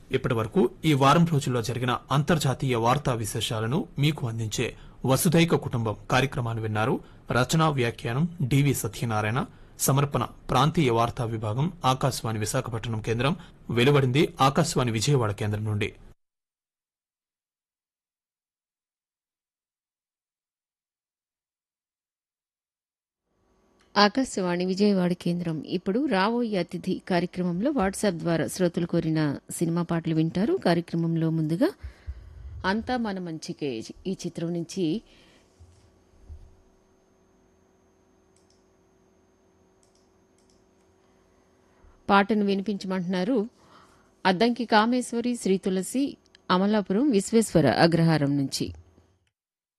ఇప్పటి వరకు ఈ వారం రోజుల్లో జరిగిన అంతర్జాతీయ వార్తా విశేషాలను మీకు అందించే వసుధైక కుటుంబం కార్యక్రమాన్ని విన్నారు రచనా వ్యాఖ్యానం డివి సత్యనారాయణ సమర్పణ ప్రాంతీయ వార్తా విభాగం ఆకాశవాణి విశాఖపట్నం కేంద్రం వెలువడింది ఆకాశవాణి విజయవాడ కేంద్రం నుండి ఆకాశవాణి విజయవాడ కేంద్రం ఇప్పుడు రాబోయే అతిథి కార్యక్రమంలో వాట్సాప్ ద్వారా శ్రోతలు కోరిన సినిమా పాటలు వింటారు కార్యక్రమంలో ముందుగా అంతా మన మంచికే ఈ చిత్రం నుంచి పాటను వినిపించమంటున్నారు అద్దంకి కామేశ్వరి శ్రీ తులసి అమలాపురం విశ్వేశ్వర అగ్రహారం నుంచి